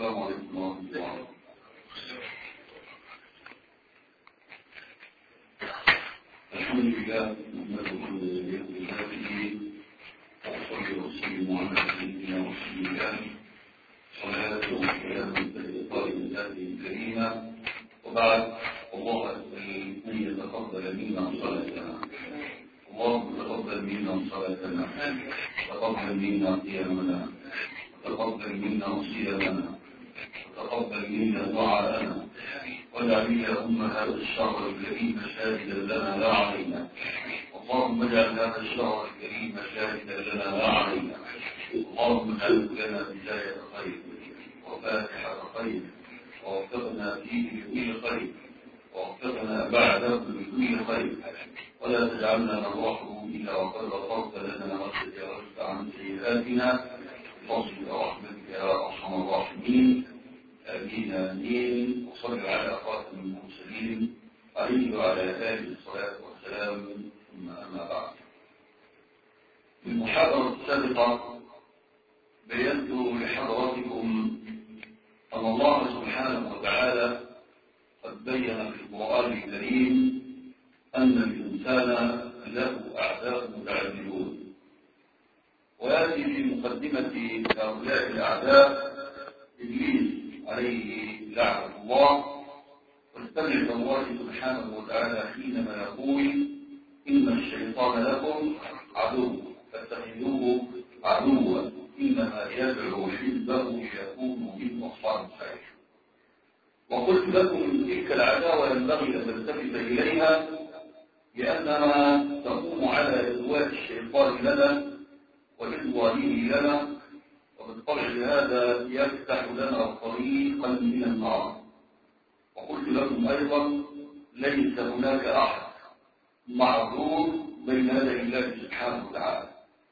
السلام عليكم ورحمة الله الحمد لله نحمده بذاته وأصلي وأسلم على سيدنا رسول الله صلاة وسلام لإطار ذاته الكريمة وبعد الله أسأل أن يتقبل منا صلاتنا اللهم تقبل منا صلاتنا تقبل منا قيامنا تقبل منا صيامنا وتقبل منا دعاءنا واجعل اللهم هذا الشهر الكريم شاهدا لنا لا علينا اللهم اجعل هذا الشهر الكريم شاهدا لنا لا علينا اللهم اجعل لنا بداية خير وفاتحة خير ووفقنا فيه بكل خير ووفقنا بعده بكل خير ولا تجعلنا نروح إلا وقد غفرت لنا وتجاوزت عن سيئاتنا بفضلك ورحمتك يا أرحم الراحمين آمين آمين وصل على خاتم المرسلين عليه وعلى آله الصلاة والسلام ثم أما بعد في المحاضرة السابقة بينت لحضراتكم أن الله سبحانه وتعالى قد بين في القرآن الكريم أن الإنسان له أعداء متعددون ويأتي في مقدمة هؤلاء الأعداء إبليس عليه لعنة الله واستمع الله سبحانه وتعالى حينما يقول إن الشيطان لكم عدو فاتخذوه عدوا إنما يدعو حزبه ليكونوا من أصحاب الخير وقلت لكم تلك العداوة ينبغي أن نلتفت إليها لأنها تقوم على إغواء الشيطان لنا وإغوائه لنا وبالطبع هذا يفتح لنا طريقا من النار وقلت لكم أيضا ليس هناك أحد معذور بين يدي الله سبحانه وتعالى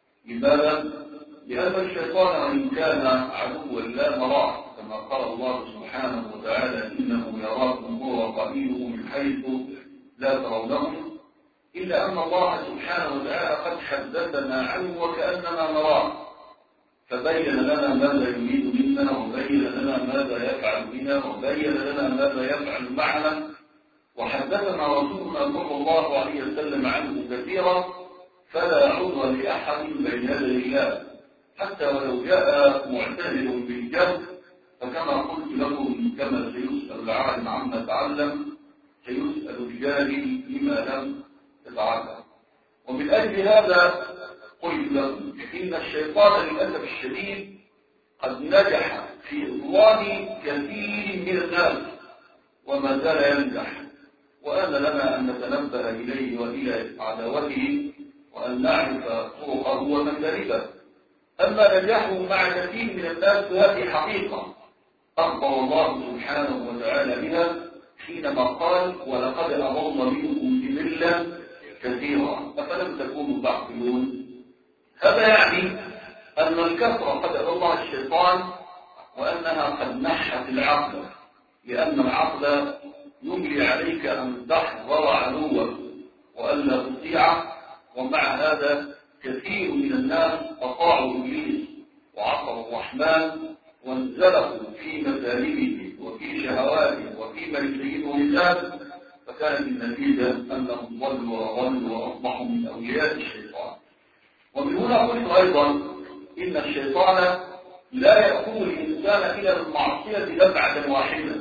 لماذا؟ لأن الشيطان وإن كان عدوا لا مراه كما قال الله سبحانه وتعالى إنه يراكم هو وقبيله من حيث لا ترونهم إلا أن الله سبحانه وتعالى قد حدثنا عنه وكأننا نراه فبين لنا ماذا يريد منا وبين لنا ماذا يفعل بنا وبين لنا ماذا يفعل معنا وحدثنا رسولنا صلى الله عليه وسلم عنه كثيرا فلا عذر لأحد بين يدي الله حتى ولو جاء معتدل بالجهل فكما قلت لكم كما سيسأل العالم عما تعلم سيسأل الجاهل لما لم يتعلم ومن أجل هذا قلت لكم إن الشيطان للأسف الشديد قد نجح في إضلال كثير من الناس وما زال ينجح وأن لنا أن نتنبه إليه وإلى عداوته وأن نعرف طرقه ومندربه أما نجاحه مع كثير من الناس فهذه حقيقة أخبر الله سبحانه وتعالى بها حينما قال ولقد أضل منكم جبلا كثيرا أفلم تكونوا تعقلون هذا يعني أن الكثرة قد أضلها الشيطان وأنها قد نحت العقل لأن العقل يملي عليك أن تحضر عدوك وألا تطيعه ومع هذا كثير من الناس أطاعوا إبليس وعصروا الرحمن وانزلقوا في مسالبه وفي شهواته وفي مرسيه لسان فكانت النتيجة أنهم ضلوا وضلوا وأصبحوا من أولياء الشيطان ومن هنا قلت أيضا إن الشيطان لا يأخذ الإنسان إلى المعصية دفعة واحدة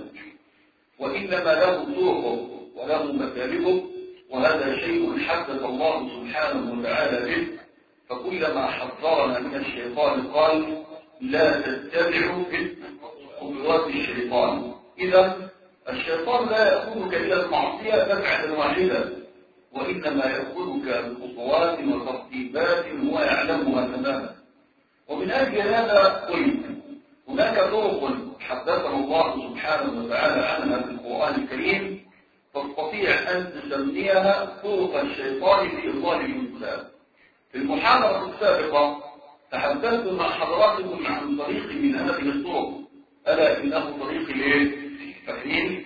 وإنما له طرقه وله مسالبه وهذا شيء حدث الله سبحانه وتعالى به فكلما حذرنا من الشيطان قال لا تتبعوا خطوات الشيطان إذا الشيطان لا يأخذك إلى المعصية دفعة واحدة وإنما يأخذك بخطوات وترتيبات هو يعلمها تماما ومن أجل هذا قلت هناك طرق حدثنا الله سبحانه وتعالى عنها في القرآن الكريم تستطيع أن تسميها طرق الشيطان في إضلال الإنسان في المحاضرة السابقة تحدثت مع حضراتكم عن طريق من هذه الطرق ألا إنه طريق الايه؟ تفهيم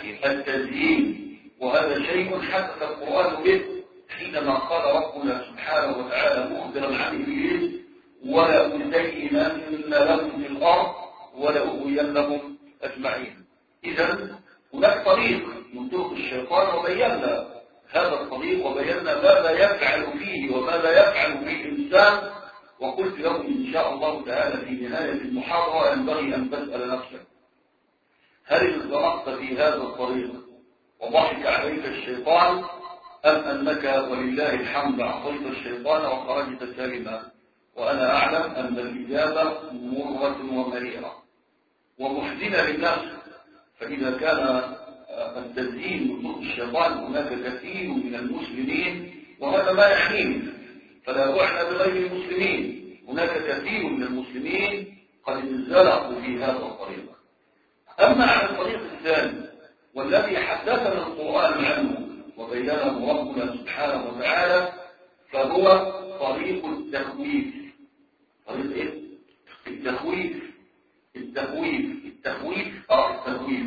التزيين وهذا شيء حدث القرآن به حينما قال ربنا سبحانه وتعالى مخبرا عن إبليس ولا أزينن لهم في الأرض ولأغوينهم أجمعين إذا هناك طريق من طرق الشيطان وبينا هذا الطريق وبينا ماذا يفعل فيه وماذا يفعل فيه الإنسان وقلت لهم إن شاء الله تعالى في نهاية المحاضرة ينبغي أن تسأل نفسك هل انطلقت في هذا الطريق وضحك عليك الشيطان أم أنك ولله الحمد عصيت الشيطان وخرجت سالما وأنا أعلم أن الإجابة مرة ومريرة ومحزنة للنفس فإذا كان التزيين من الشيطان هناك كثير من المسلمين وهذا ما يعنيه فلا بعد بغير المسلمين هناك كثير من المسلمين قد انزلقوا في هذا الطريق أما عن الطريق الثاني والذي حدثنا القرآن عنه وبينه ربنا سبحانه وتعالى فهو طريق التخويف طريق ايه؟ التخويف التخويف التخويف اه التخويف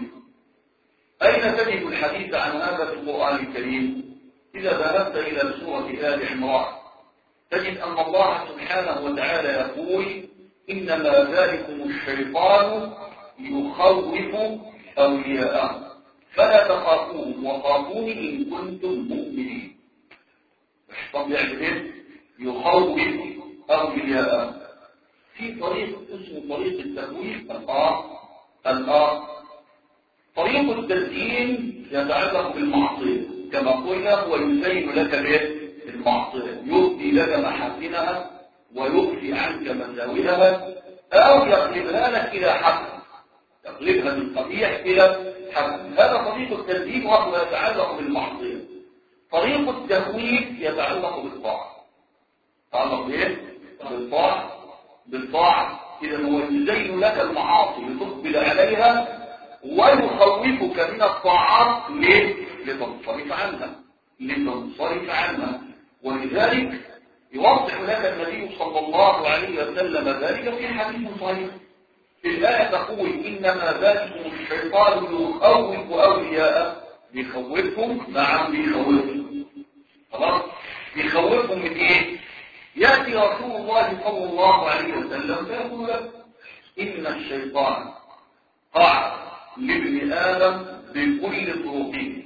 أين تجد الحديث عن هذا في القرآن الكريم إذا ذهبت إلى سورة آل عمران تجد أن الله سبحانه وتعالى يقول إنما ذلكم الشيطان يخوف أولياءه فلا تخافوهم وخافون إن كنتم مؤمنين الشيطان بيعمل إيه؟ يخوف أولياءه في طريق اسمه طريق التخويف الآر الآر طريق التزيين يتعلق بالمعصية كما قلنا هو يزين لك به المعصية يبدي لك محاسنها ويخفي عنك مساوئها أو يقلبها لك إلى حسن يقلبها من قبيح إلى حسن هذا طريق التزيين وهو يتعلق بالمعصية طريق التهويل يتعلق بالطاعة يتعلق بإيه؟ بالطاعة بالطاعة إذا هو يزين لك المعاصي لتقبل عليها ويخوفك من الطاعات ليه؟ لتنصرف عنها لتنصرف عنها ولذلك يوضح لك النبي صلى الله عليه وسلم ذلك في حديث صحيح في الآية تقول إنما ذلكم الشيطان يخوف أولياءه بيخوفهم نعم بيخوفهم خلاص بيخوفهم من إيه؟ يأتي رسول الله صلى الله عليه وسلم فيقول لك إن الشيطان قعد لابن آدم بكل طرقه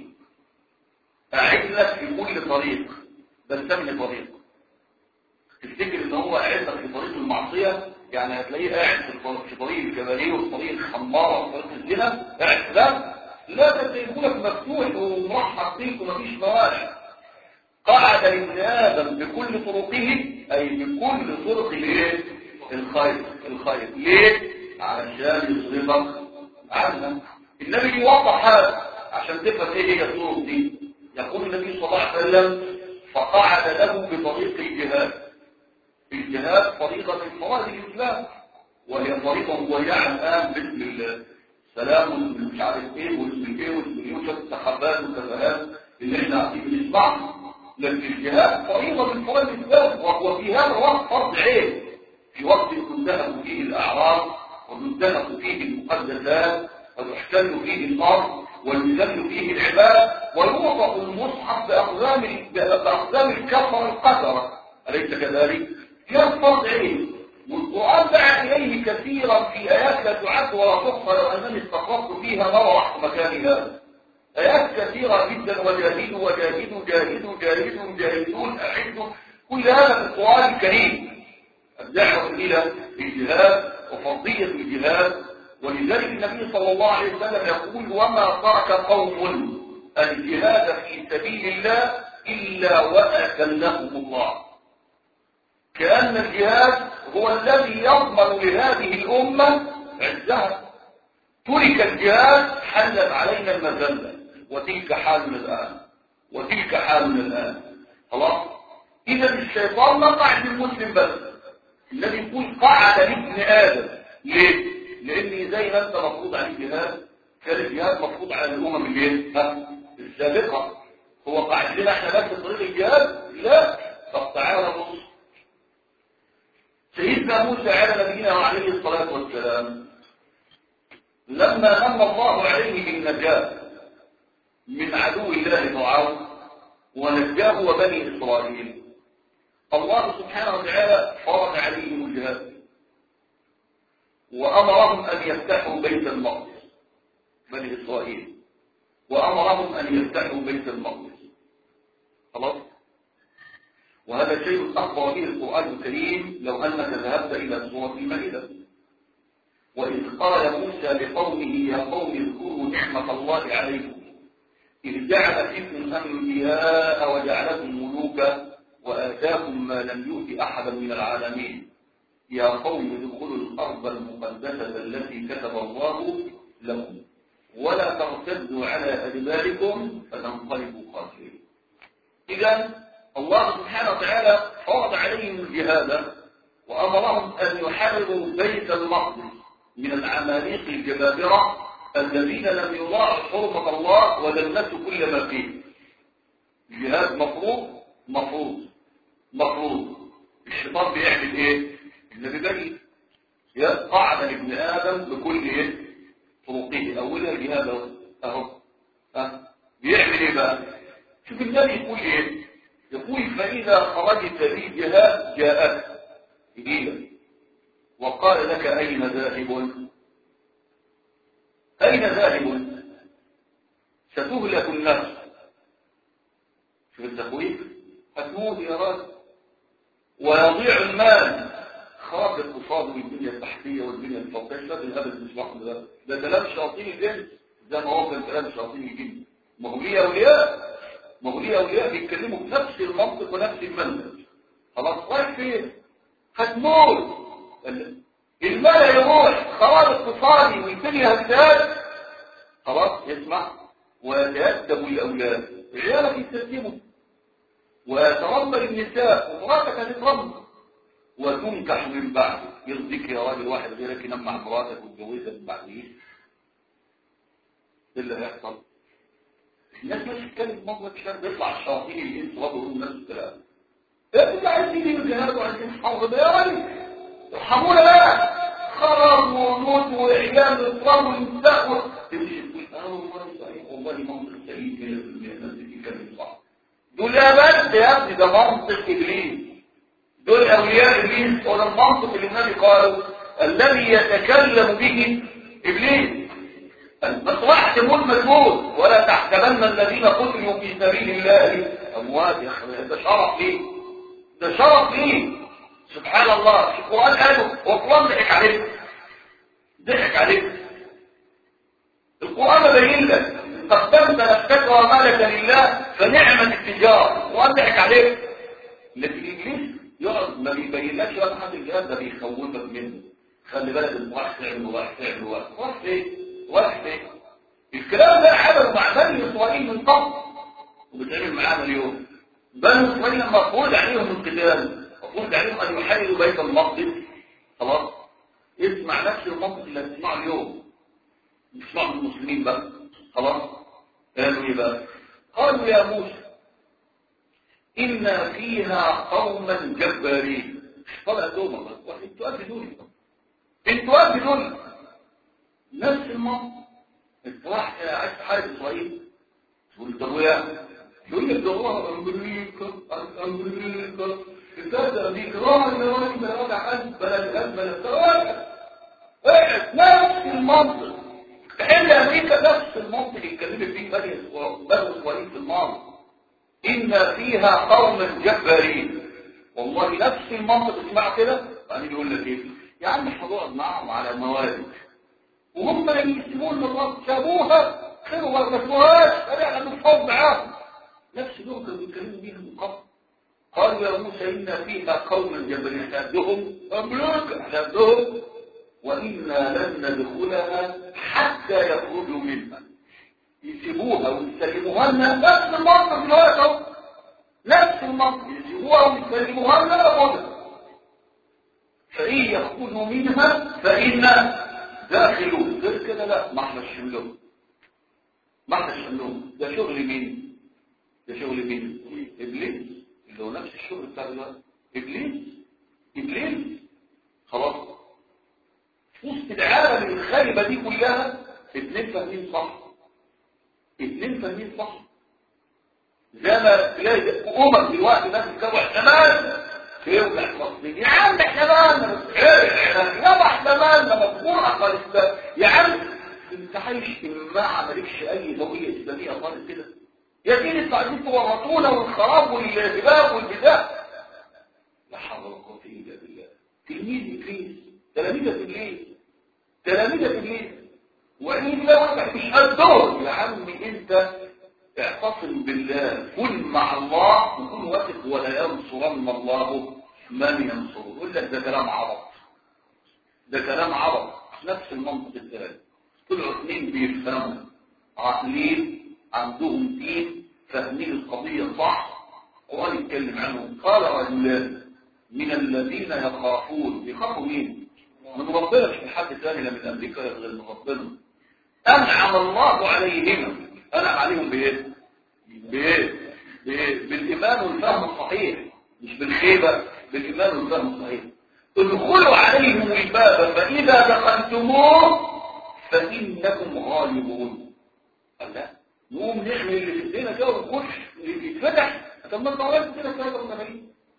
أعد لك في كل طريق بسمي طريق تفتكر ان هو قاعد لك في طريق المعصية يعني هتلاقيه قاعد في طريق الكباريه وفي طريق الخمارة وفي طريق الزنا قاعد لا لا ده لك مفتوح ومرحب بيك ومفيش موانع قعد لابن آدم بكل طرقه أي بكل طرق الايه الخير الخير ليه علشان يصرفك عنها النبي يوضح هذا عشان تفهم ايه هي الطرق دي يقول النبي صلى الله عليه وسلم فقعد له بطريق الجهاد الجهاد طريقة من فرائض الإسلام وهي طريقة مضيعة الآن باسم السلام مش عارف ايه واسم الايه واسم اليوسف السحابات والكفالات اللي احنا عارفين بنسمعها لكن الجهاد طريقة من فرائض الإسلام وهو في هذا الوقت فرض عين في وقت تنتهك فيه الأعراض وتنتهك فيه المقدسات وتحتل فيه الأرض ويذل فيه العباد ويوضع المصحف بأقدام بأقدام الكفر القترة أليس كذلك؟ كان فرض عين والقرآن دعا إليه كثيرا في آيات لا تعد ولا تحصى لو أنني استقرت فيها ما روحت مكانها آيات كثيرة جدا وجاهدوا وجاهدوا جاهدوا جاهدوا جاهدون أعدوا كل هذا في القرآن الكريم الدعوة إلى الجهاد وفرضية الجهاد ولذلك النبي صلى الله عليه وسلم يقول وما ترك قوم الجهاد في سبيل الله إلا وأكلهم الله كأن الجهاد هو الذي يضمن لهذه الأمة عزها ترك الجهاد حلت علينا المذلة وتلك حالنا الآن وتلك حالنا الآن خلاص إذا الشيطان ما قاعد للمسلم بس الذي يقول قعد لابن آدم ليه؟ لان زي ما انت مفروض عليك جهاد كان الجهاد مفروض على الامم اللي السابقه هو قاعد لنا احنا بس طريق الجهاد لا طب تعالى بص سيدنا موسى على نبينا عليه الصلاه والسلام لما من الله عليه بالنجاه من عدو الله فرعون ونجاه وبني اسرائيل الله سبحانه وتعالى فرض عليهم الجهاد وأمرهم أن يفتحوا بيت المقدس بني إسرائيل وأمرهم أن يفتحوا بيت المقدس خلاص وهذا شيء أخبر به القرآن الكريم لو أنك ذهبت إلى سورة المائدة وإذ قال موسى لقومه يا قوم اذكروا نعمة الله عليكم إذ جعل فيكم أنبياء وجعلكم ملوكا وآتاكم ما لم يؤت أحدا من العالمين يا قوم ادخلوا الأرض المقدسة التي كتب الله لكم ولا ترتدوا على أدباركم فتنقلبوا خاسرين إذا الله سبحانه وتعالى فرض عليهم الجهاد وأمرهم أن يحرروا بيت المقدس من العماليق الجبابرة الذين لم يضاعوا حرمة الله ودنسوا كل ما فيه الجهاد مفروض مفروض مفروض الشيطان بيعمل ايه النبي بني قعد لابن ادم بكل ايه طرقه اولها الجهاد اهو اهو ها بيعمل ايه بقى شوف النبي يقول ايه يقول فاذا خرجت لي جهاد جاءك يجيلك وقال لك اين ذاهب اين ذاهب ستهلك النفس شوف التخويف هتموت يا راجل ويضيع المال خراب الاقتصاد والبنيه التحتيه والبنيه الفوقيه مش لازم الهبل مش واحد ده ده كلام شياطين الجن زي ما هو كان كلام شياطين الجن ما هو ليه اولياء ما هو ليه اولياء بيتكلموا بنفس المنطق ونفس المنهج خلاص رايح فين هتموت المال يروح خراب اقتصادي والبنيه هتزداد خلاص يسمع ويتأدب الاولاد عيالك يستسلموا ويترمل النساء ومراتك هتترمل وتنكح من بعد يرضيك يا راجل واحد غيرك ينام مع مراتك وتجوزها من بعد ايه اللي هيحصل الناس مش تتكلم موضوع الشر بيطلع الشياطين الانس وضعوا الناس الكلام انت عايزين الجهاد وعايزين حرب يا راجل ارحمونا بقى خرب وموت واعلام الاطرام والنساء تمشي تقول اه والله صحيح والله منطق سليم من الناس اللي بتتكلم صح دول يا بس يا ابني ده منطق ابليس دول اولياء ابليس وده المنطق اللي النبي قاله الذي يتكلم به ابليس المصلحة تموت مجهول ولا تحسبن الذين قتلوا في سبيل الله اموات يا اخي ده شرف ليه ده شرف ليه سبحان الله في القران قالوا والقران ضحك عليك ضحك عليك القران بين لك قدمت نفسك ومالك لله فنعمة التجارة وأضحك عليك لكن الإبليس يقعد ما بيبينلكش ولا حد الجهاد ده بيخوفك منه خلي بالك انت رايح تعمل ورايح تعمل ورايح رايح فين؟ رايح فين؟ الكلام ده عمله مع بني إسرائيل من قبل وبتعمل معانا اليوم بني إسرائيل مفروض عليهم القتال مفروض عليهم أن يحرروا بيت المقدس خلاص اسمع نفس المنطق اللي هتسمعه اليوم اسمعوا المسلمين بقى خلاص قالوا ايه بقى قالوا يا موسى إن فيها قوما جبارين طلع دوما انتوا أبدوني انتوا أبدوني نفس المنطق انت راح عايز تحارب إسرائيل تقول طب ويا يقول لك ده الله أمريكا أمريكا ابتدى بإكراه النواني بلا وضع قلب بلا القلب بلا التواجع نفس المنطق لأن أمريكا نفس المنطق اللي اتكلمت فيه بني إسرائيل في الماضي إن فيها قوم جبارين والله نفس المنطق اسمع كده بعدين يقول لك إيه يا عم احنا نقعد معاهم على موارد وهم اللي يسيبون الرب سابوها خير وما سابوهاش احنا بنفوض معاهم نفس دول كانوا بيتكلموا بيها من قبل قالوا يا موسى إن فيها قوما جبارين أشهدهم أملك أشهدهم وإنا لن ندخلها حتى يخرجوا منها يسيبوها ويسلموها لنا نفس المنطق دلوقتي اهو نفس المنطق يسيبوها ويسلموها لنا لابد فإن يخرجوا منها فإنا داخلون غير كده لا ما احنا الشملون ما احنا الشملون ده شغل مين ده شغل مين ابليس اللي هو نفس الشغل بتاع دلوقتي ابليس ابليس خلاص وسط العالم الخاربة دي كلها اتنين فاهمين صح اتنين فاهمين صح زي ما تلاقي امم دلوقتي ناس بتتابع زمان يولع فلسطين يا عم احنا مالنا يابا احنا مالنا مذكور اقل يا عم انت عايش ما مالكش اي هويه اسلاميه خالص كده يا سيدي انتوا عايزين تورطونا والخراب والهباب والبداء لا حول ولا قوه الا بالله تلميذ ابليس تلاميذ ابليس تلاميذ ابليس وعيد لا وضع مش قدهم يا عمي انت اعتصم بالله كن مع الله وكن واثق ولا ينصرن الله من ينصره يقول لك ده كلام عبط ده كلام عبط نفس المنطق الثاني طلعوا اثنين بيفهموا عاقلين عندهم دين فاهمين القضية صح القرآن يتكلم عنهم قال رجلان من الذين يخافون يخافوا مين؟ من ربنا مش من حد ثاني لا من امريكا ولا غير من ربنا انعم الله عليهما انعم عليهم بايه؟ بايه؟ بايه؟ بالايمان والفهم الصحيح مش بالخيبه بالايمان والفهم الصحيح ادخلوا عليهم الباب فاذا دخلتموه فانكم غالبون قال لا نقوم نعمل اللي في ايدينا كده ونخش يتفتح طب ما انت عملت كده كده ولا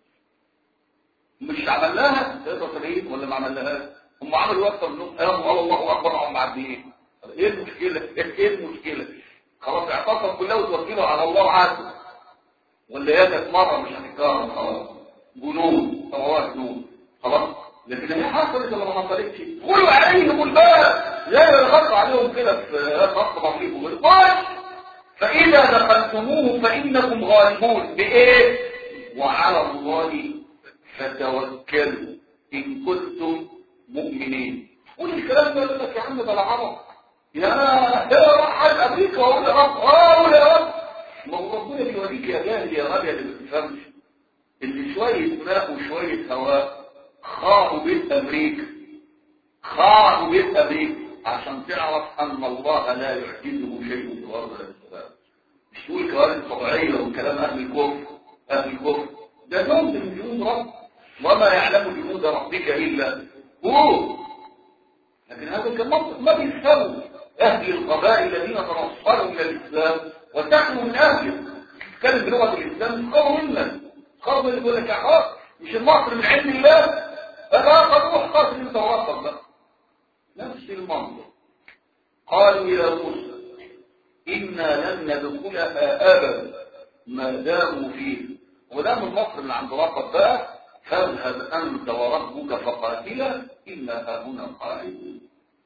مش عملناها 73 ولا ما عملناهاش هم عملوا اكتر منهم قاموا الله اكبر هم معديين ايه المشكله ايه المشكله خلاص اعتصم كلها وتوكلوا على الله عز ولا هي كانت مره مش هتتكرر خلاص جنون سماوات جنون خلاص لكن هي حصلت ولا ما حصلتش قولوا عليهم الباب لا يغطى عليهم كده في خط بسيط وبالقاش فاذا دخلتموه فانكم غالبون بايه وعلى الله فتوكلوا إن كنتم مؤمنين قول الكلام ده يقول لك يا عم ده العرب يا يا واحد أمريكا وأقول يا رب أقول يا رب ما هو ربنا بيوريك يا جاهل يا غبي اللي ما بتفهمش اللي شوية ماء وشوية هواء خاضوا بيت أمريكا خاضوا بيت أمريكا عشان تعرف أن الله لا يعجزه شيء في الأرض السلام مش تقول كوارث طبيعية وكلام أهل الكفر أهل الكفر ده جند من جنود رب وما يعلم جنود ربك إلا هو لكن هذا كان منطق ما بيفهموا أهل القبائل الذين تنصروا من الإسلام وتحموا من أهله تتكلم بلغة الإسلام قالوا منا قالوا من يقول لك يا مش المصر من علم الله فلا روح قاتل انت وربك بقى نفس المنطق قالوا يا موسى إنا لن ندخلها أبدا ما داموا فيه ودام النصر من عند ربك بقى فاذهب أنت وربك فقاتلا إنا هنا قاعدون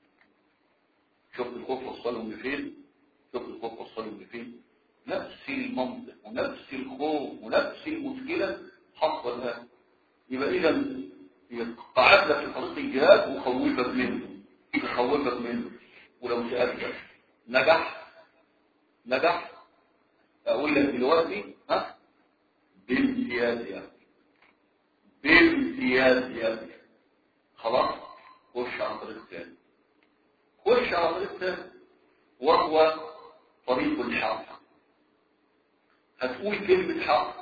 شوف الخوف وصلهم لفين شوف الخوف وصلهم لفين نفس المنطق ونفس الخوف ونفس المشكلة حصلها يبقى إذا قعدنا في طريق الجهاد وخوفك منه يخوفك منه ولو سألت نجح نجح أقول لك دلوقتي ها بامتياز يعني بامتياز يعني خلاص خش على طريق ثاني خش على طريق ثاني وهو طريق الحق هتقول كلمة حق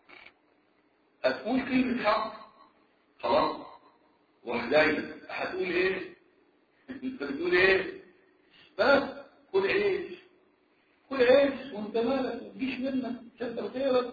هتقول كلمة حق خلاص وحدايا هتقول ايه انت بتقول ايه بس كل عيش كل عيش وانت مالك ما تجيش منك كتر خيرك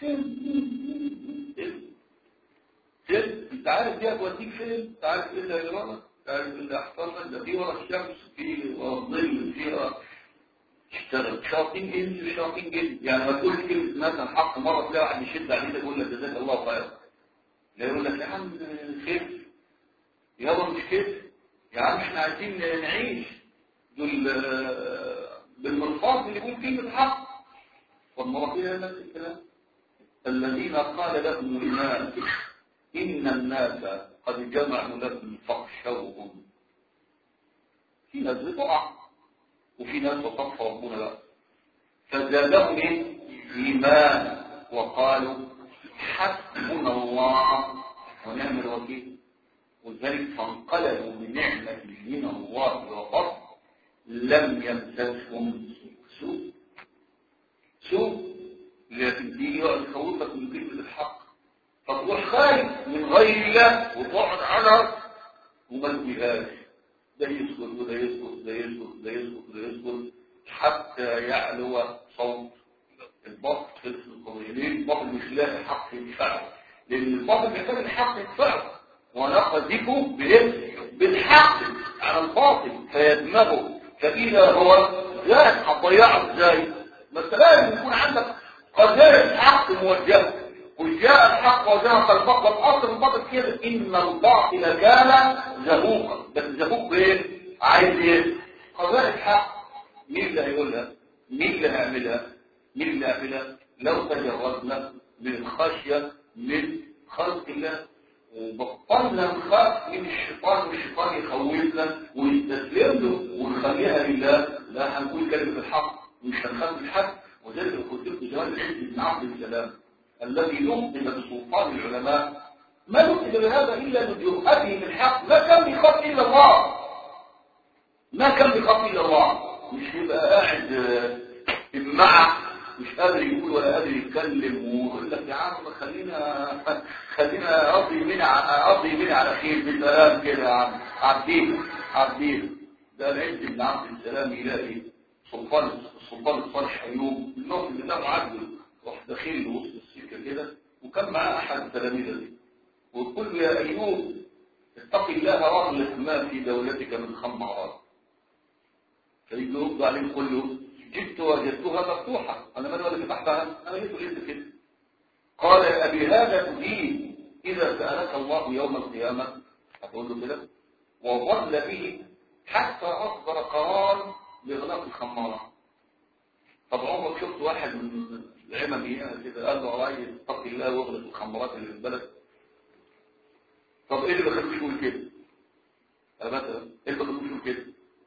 فين انت عارف دي هتوديك فين انت عارف ايه اللي هيجرالك عارف اللي هيحصل لك ده في ورا الشمس في ورا الظل في ورا اشتغل شاطين جدا شاطين جدا يعني ما تقول كلمه مثلا حق مره تلاقي واحد يشد عليك يقول لك جزاك الله خير لا يقول لك يا عم خير يابا مش كده يا عم احنا عايزين نعيش دول بالمرصاد اللي يقول كلمه حق والمرة فيها نفس الكلام الذين قال لهم الناس إن الناس قد جمعوا لكم فاخشوهم في ناس بتقع وفي ناس وصف ربنا لا فزادهم ايه ايمان وقالوا حسبنا الله ونعم الوكيل وذلك فانقلبوا بنعمة من الله وفضل لم يمسسهم سوء سوء لكن دي يقعد يخوفك من كلمة الحق فتروح خايف من غير الله وتقعد على وما تجيهاش ده يسكت وده يسكت ده يسكت ده يسكت ده يسكت حتى يعلو صوت البطل في القضية ليه البطل مش لاقي حق يدفعه لان الباطل محتاج الحق يدفعه ونقذف بايه بالحق على الباطل فيدمغه فاذا هو زاد هتضيعه ازاي بس لازم يكون عندك قضيه الحق موجهه وجاء الحق وزهق الباطل والاصل الباطل كده ان الباطل كان زهوقا بس زهوق بايه عايز ايه قضايا الحق مين اللي هيقولها مين اللي هيعملها مين اللي هيعملها لو تجردنا من الخشيه من خلق الله وبطلنا نخاف من الشيطان والشيطان يخوفنا ويستسلم له ونخليها لله لا هنقول كلمه الحق مش هنخاف من حد وذلك قلت لكم جمال العز بن عبد السلام الذي نقل بسلطان العلماء ما نقل بهذا الا بجرأته في الحق ما كان بيخاف الا الله ما كان بيخاف الا الله مش يبقى قاعد مع مش قادر يقول ولا قادر يتكلم ويقول لك يا عم خلينا خلينا اقضي من اقضي من على خير بالسلام كده يا عم عبدين عبدين ده العز بن عبد السلام الهي سلطان السلطان الصالح ايوب النوم اللي ده معدل راح داخل له وسط السكه كده وكان معاه احد التلاميذ دي ويقول له يا ايوب اتق الله واغلق ما في دولتك من خمرات فيجي يرد عليه يقول له جبت وجدتها مفتوحة أنا من ولا فتحتها أنا جبت لقيت كده قال يا أبي هذا تدين إذا سألك الله يوم القيامة هتقول له كده وظل به حتى أصدر قرار بإغلاق الخمارة طب عمرك شفت واحد من العمم هنا كده قال له رأي اتق الله واغلق الخمارات اللي في البلد طب ايه اللي بخليك تقول كده؟ مثلا ايه اللي بخليك تقول كده؟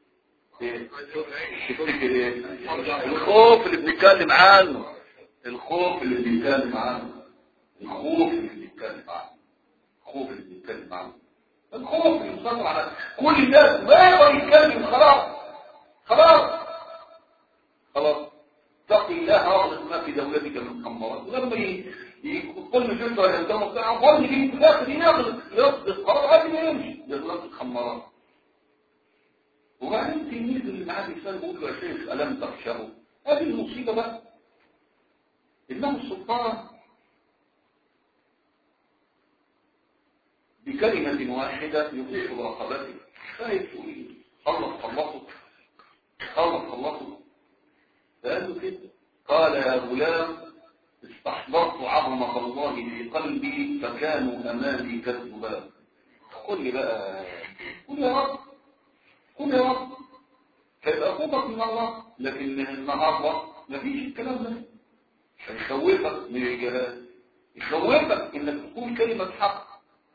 تفتكر ايه الخوف اللي بنتكلم عنه الخوف اللي بنتكلم عنه الخوف اللي بنتكلم عنه الخوف اللي بنتكلم عنه الخوف اللي مسيطر على كل الناس ما يقدر يتكلم خلاص خلاص خلاص تقي الله واغلق ما في دولتك من خمرات ولما يقول لي جلد ولا يلزمه بتاع ظن يجي في الاخر ياخذ يصدق قرار قبل ما يمشي يغلق الخمرات وبعدين التلميذ اللي معاه بيسأل بيقول له يا شيخ ألم تخشاه هذه المصيبة بقى إنه السلطان بكلمة واحدة يطيع رقبته خايف يقول خلص خلصه خلص خلصه فقال له كده قال يا غلام استحضرت عظمة الله في قلبي فكانوا أمامي كالذباب قل لي بقى قل يا رب قل يا رب هيبقى خوفك من الله لكن النهارده مفيش الكلام ده هيخوفك من الجهاد يخوفك انك تقول كلمة حق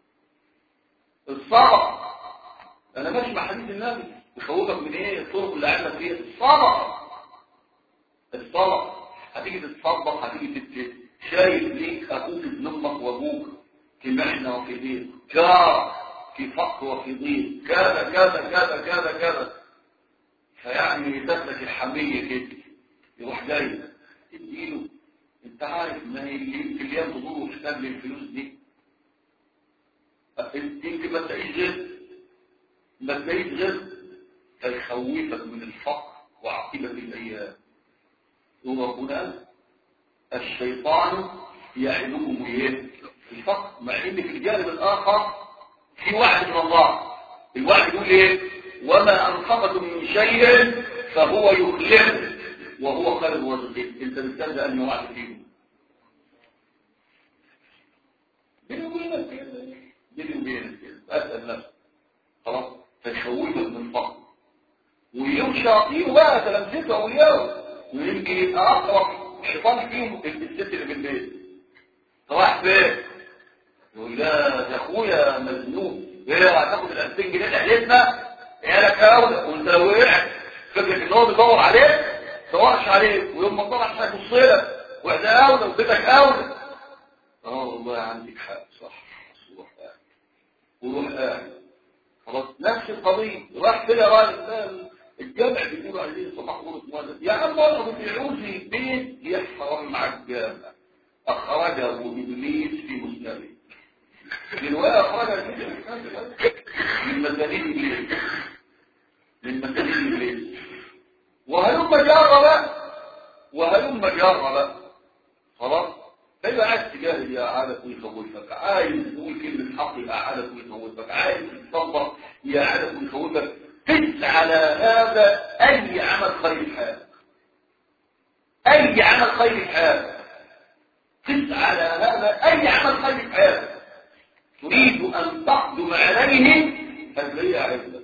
الصبر انا ماشي مع حديث النبي يخوفك من ايه الطرق اللي قاعده فيها الصبر الصبر هتيجي تتصدق هتيجي تت... شايف ليك اخوك ابن امك وابوك في محنه وفي ضيق جار في فقر وفي ضيق كذا كذا كذا كذا كذا فيعني يثبت الحمية كده يروح جاي تديله انت عارف ان هي في اليوم تدور محتاج للفلوس دي يمكن ما تلاقيش غير ما تلاقيش غير فيخوفك من الفقر وعقيبة الايام يقول ربنا الشيطان يعدكم ايه الفقر مع ان في الجانب الاخر في وعد من الله الوعد يقول ايه وما انفقتم من شيء فهو يخلف وهو خير الرازقين انت بتستنى ان وعد فيه بيني وبينك كده بيني وبينك كده اسال نفسك خلاص فيخوفك من الفقر ويوم شياطين بقى تلامذته اولياءه ويمكن يبقى اقرب شيطان فيهم الست اللي في البيت راح فين يقول لا يا اخويا مزنوق ايه هتاخد ال 2000 جنيه لحيتنا يا لك اولى وانت لو وقعت فكره ان هو بيدور عليك ما تدورش عليك ويوم ما تدور عشان يبص لك وده اولى وبيتك اولى اه والله عندك حق صح وروح قاعد وروح قاعد خلاص نفس القضيه راح فين يا راجل الجامع بيقولوا عليه صباح غرة مولد يا عم انا بتعوز البيت يحرم مع الجامع اخرجه ابليس في مسنده من وين اخرجه من مسانيد ابليس من مسانيد ابليس وهلم جاره بقى وهلم جاره بقى خلاص فيبقى عايز تجاهد يقعدك ويخوفك عايز تقول كلمة حق يقعدك ويخوفك عايز تتصدق يقعدك ويخوفك قس على هذا أي عمل خير في حياتك أي عمل خير في حياتك قس على هذا أي عمل خير في حياتك تريد أن تقدم عليه هتلاقيه عزك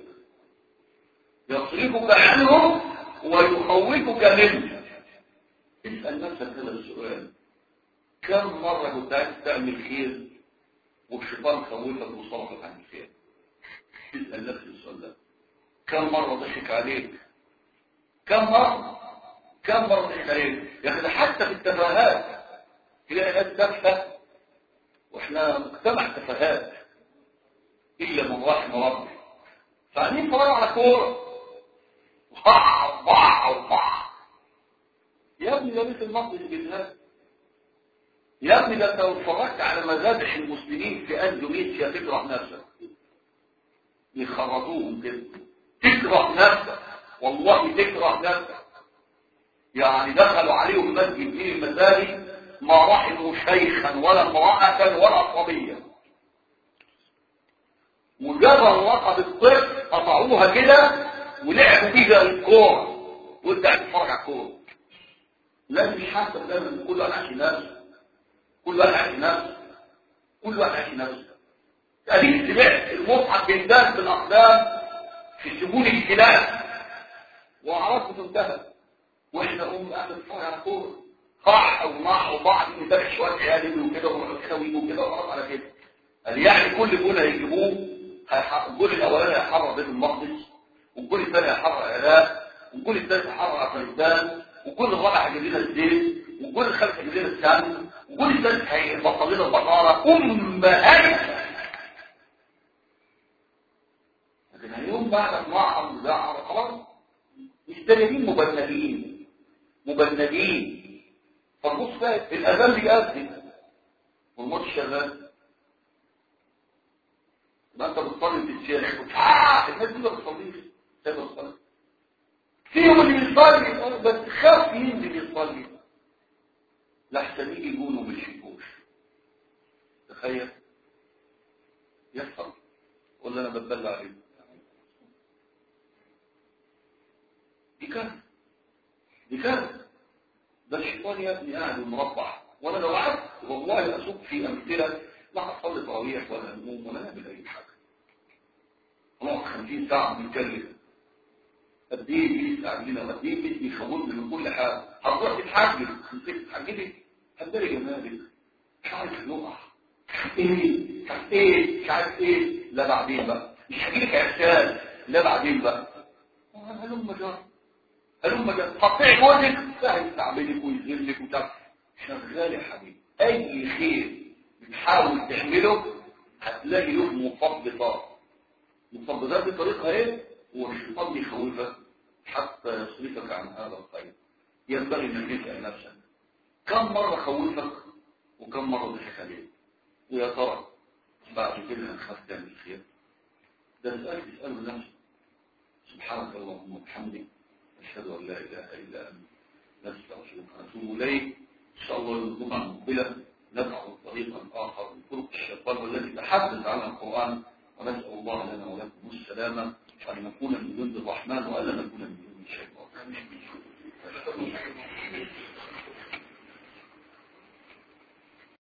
يصرفك عنه ويخوفك منه اسأل نفسك هذا السؤال كم مرة كنت عايز تعمل خير والشيطان خوفك وصرفك عن الخير اسأل نفسك السؤال ده كم مرة ضحك عليك كم مرة كم مرة ضحك عليك يا أخي ده حتى في التفاهات تلاقي ناس تافهة واحنا مجتمع تفاهات إلا من رحم ربي فقاعدين فرجوا على كورة وقع وقع وقع يا ابني ده مثل المصري بالله يا ابني ده انت لو اتفرجت على مذابح المسلمين في اندونيسيا تكره نفسك يخرجوهم كده تكره نفسك والله تكره نفسك يعني دخلوا عليهم مسجد من المساجد ما رحموا شيخا ولا امرأة ولا صبيا وجبر رقب الطفل قطعوها كده ولعبوا بيها الكورة وانت قاعد تتفرج على الكورة لازم يحاسب لازم كل واحد عايش نفسه كل واحد عايش نفسه كل واحد عايش نفسه اديك سمعت المصحف بينداس بالاقدام في سجون الكلاب وعرفت انتهى واحنا هم قاعد نتفرج على كوره قاع ومع وبعض نتابع شويه عيال وكده ويروحوا كده ويجوا كده وخلاص على كده قال يعني كل جول هيجيبوه الجول الاولاني هيحرر بيت المقدس والجول الثاني هيحرر العراق والجول الثالث هيحرر افغانستان والجول الرابع هيجيب لنا الزيت والجول الخامس هيجيب لنا السمن والجول الثالث هيبطل لنا البقره امهات لكن اليوم بعد معهم ده خلاص مش دليلين مبنجين مبنجين فالنص بقى الاذان بيأذن والماتش شغال ما انت بتصلي في الشارع آه الناس دي ما بتصليش ازاي ما بتصلي فيهم اللي بيصلي بس خاف ينزل يصلي لحسن يجي يقولوا ما يشوفوش تخيل يحصل ولا انا بتبلع عليه دي كارثه دي كارثه ده الشيطان يا ابني قاعد مربع وانا لو قعدت والله اسوق في امثله لا هصلي تراويح ولا نوم ولا نعمل اي حاجه نقعد 50 ساعه بنتكلم قد ايه بيستعجلنا وقد ايه بيخوفنا من كل حاجه هتروح تتحجج تتحججي هتلاقي جمالك مش عارف يقع ايه مش عارف ايه مش عارف ايه لا بعدين بقى مش هجيلك احساس لا بعدين بقى هلم جار هلم جار تقطيع جوزك سهل يستعملك ويذلك وتعمل شغال يا حبيبي اي خير بتحاول تعمله هتلاقي له مفضلات مفضلات بطريقه ايه هو الشيطان بيخوفك حتى يصرفك عن هذا الخير ينبغي انك تسال نفسك كم مره خوفك وكم مره ضحك عليك ويا ترى بعد كده هنخاف تعمل الخير ده سؤال تساله لنفسك سبحانك اللهم وبحمدك اشهد ان لا اله الا انت نستغفرك ونتوب اليك ان شاء الله الجمعه المقبله نبحث طريقا اخر من طرق الشيطان والذي تحدث عنها القران ونسال الله لنا ولكم السلامه وان نكون من جند الرحمن والا نكون من جند الشيطان